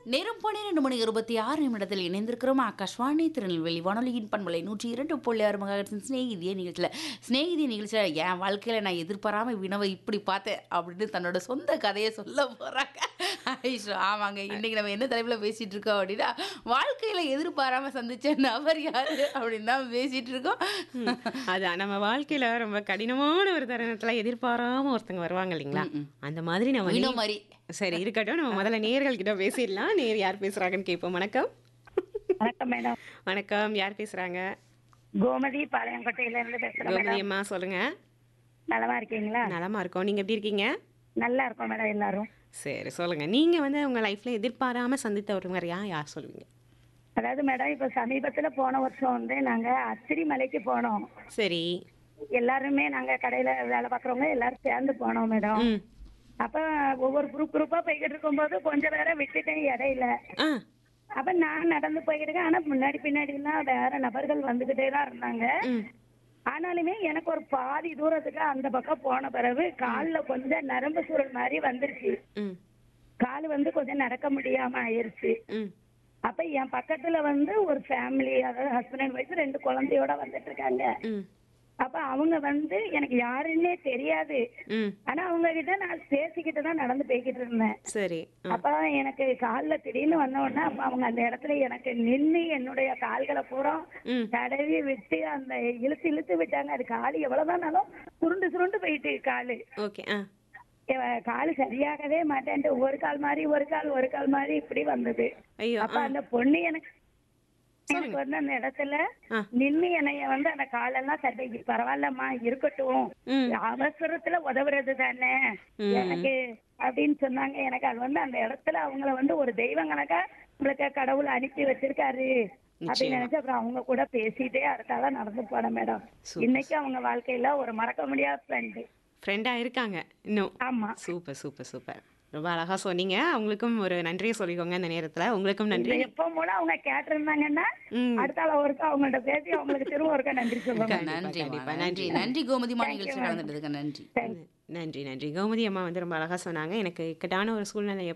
நேரம் பன்னிரண்டு மணி இருபத்தி ஆறு நிமிடத்தில் இணைந்திருக்கிறோம் ஆகாஷ்வாணி திருநெல்வேலி வானொலியின் பண்பலை நூற்றி இரண்டு புள்ளி ஆறு மகாகட்சின் ஸ்நேகிதிய நிகழ்ச்சியில் ஸ்நேகிதிய நிகழ்ச்சியில் என் வாழ்க்கையில் நான் எதிர்பாராம வினவை இப்படி பார்த்தேன் அப்படின்னு தன்னோட சொந்த கதையை சொல்ல போகிறாங்க ஐஷோ ஆமாங்க இன்னைக்கு நம்ம என்ன தலைப்பில் பேசிட்டு இருக்கோம் அப்படின்னா வாழ்க்கையில் எதிர்பாராம சந்திச்ச நபர் யாரு அப்படின்னு தான் பேசிட்டு இருக்கோம் அதான் நம்ம வாழ்க்கையில ரொம்ப கடினமான ஒரு தருணத்துல எதிர்பாராம ஒருத்தங்க வருவாங்க இல்லைங்களா அந்த மாதிரி நம்ம வினோ நே- மாதிரி சரி இருக்கட்டும் நம்ம முதல்ல நேர்கள் கிட்ட பேசிடலாம் நேர் யார் பேசுறாங்கன்னு கேட்போம் வணக்கம் வணக்கம் மேடம் வணக்கம் யார் பேசுறாங்க கோமதி பாளையங்கோட்டையில இருந்து பேசுறேன் கோமதி மேடம் அம்மா சொல்லுங்க நலமா இருக்கீங்களா நலமா இருக்கோம் நீங்க எப்படி இருக்கீங்க நல்லா இருக்கோம் மேடம் எல்லாரும் சரி சொல்லுங்க நீங்க வந்து உங்க லைஃப்ல எதிர்பாராம சந்தித்த ஒருவர் யார் யார் சொல்லுவீங்க அதாவது மேடம் இப்ப சமீபத்துல போன வருஷம் வந்து நாங்க அத்திரி மலைக்கு போனோம் சரி எல்லாருமே நாங்க கடையில வேலை பார்க்கறவங்க எல்லாரும் சேர்ந்து போனோம் மேடம் ம் அப்ப ஒவ்வொரு குரூப் குரூப்பா போய்கிட்டு இருக்கும்போது கொஞ்சம் வேற விட்டுட்டேன் இடையில ஆ அப்ப நான் நடந்து போய்கிட்டு இருக்கேன் ஆனா முன்னாடி பின்னாடி எல்லாம் வேற நபர்கள் வந்துகிட்டே தான் இருந்தாங்க ம் ஆனாலுமே எனக்கு ஒரு பாதி தூரத்துக்கு அந்த பக்கம் போன பிறகு கால்ல கொஞ்சம் நரம்பு சுருள் மாதிரி வந்துருச்சு ம் கால் வந்து கொஞ்சம் நடக்க முடியாம ஆயிருச்சு ம் அப்ப என் பக்கத்துல வந்து ஒரு ஃபேமிலி அதாவது ஹஸ்பண்ட் அண்ட் ஒய்ஃப் ரெண்டு குழந்தையோட வந்துட்டு இருக்காங்க ம் அப்ப அவங்க வந்து எனக்கு யாருன்னே தெரியாது ம் ஆனா அவங்க கிட்ட நான் பேசிக்கிட்டு தான் நடந்து போய்கிட்டு இருந்தேன் சரி ஆ அப்ப எனக்கு கால்ல திடீர்னு வந்த உடனே அப்ப அவங்க அந்த இடத்துல எனக்கு நின்னு என்னுடைய கால்களை பூரா ம் தடவி விட்டு அந்த இழுத்து இழுத்து விட்டாங்க அது கால் எவ்வளவுதானாலும் சுருண்டு சுருண்டு போயிட்டு காலு ஓகே ஆ இவ- காலு சரியாகவே மாட்டேன்ட்டு ஒரு கால் மாதிரி ஒரு கால் ஒரு கால் மாதிரி இப்படி வந்தது ஐயோ அப்ப அந்த பொண்ணு எனக்கு எனக்கு வந்து அந்த இடத்துல ஆ. நின்னு என்னைய வந்து அந்த காலெல்லாம் சரி பரவாயில்லம்மா இருக்கட்டும் ம் அவசரத்துல உதவுறது தானே ம். எனக்கு அப்படின்னு சொன்னாங்க எனக்கு அது வந்து அந்த இடத்துல அவங்கள வந்து ஒரு தெய்வம் கணக்கா உங்களுக்கு கடவுள் அனுப்பி வச்சிருக்காரு அப்படின்னு நினைச்சு அப்புறம் அவங்க கூட பேசிட்டே அடுத்தால நடந்து போனேன் மேடம் Super. இன்னைக்கு அவங்க வாழ்க்கையில ஒரு மறக்க முடியாத ஃப்ரெண்டு ஃப்ரெண்டா இருக்காங்க இன்னும் ஆமா சூப்பர் சூப்பர் சூப்பர் ரொம்ப அழகா சொன்னீங்க அவங்களுக்கும் ஒரு நன்றியை சொல்லிக்கோங்க இந்த நேரத்துல உங்களுக்கும் நன்றி இந்த எப்ப மூலம் அவங்க கேட்டிருந்தாங்கன்னா ம். அடுத்தால ஒருக்கா அவங்கள்ட்ட பேசி அவங்களுக்கு திரும்ப ஒருக்கா நன்றி சொல்லுவேன் நன்றி கண்டிப்பா, நன்றி நன்றி கோமதிமா நிகழ்ச்சி கலந்துட்டதுக்கு நன்றி நன்றி நன்றி கோமதி அம்மா வந்து ரொம்ப அழகா சொன்னாங்க எனக்கு இக்கட்டான ஒரு சூழ்நிலை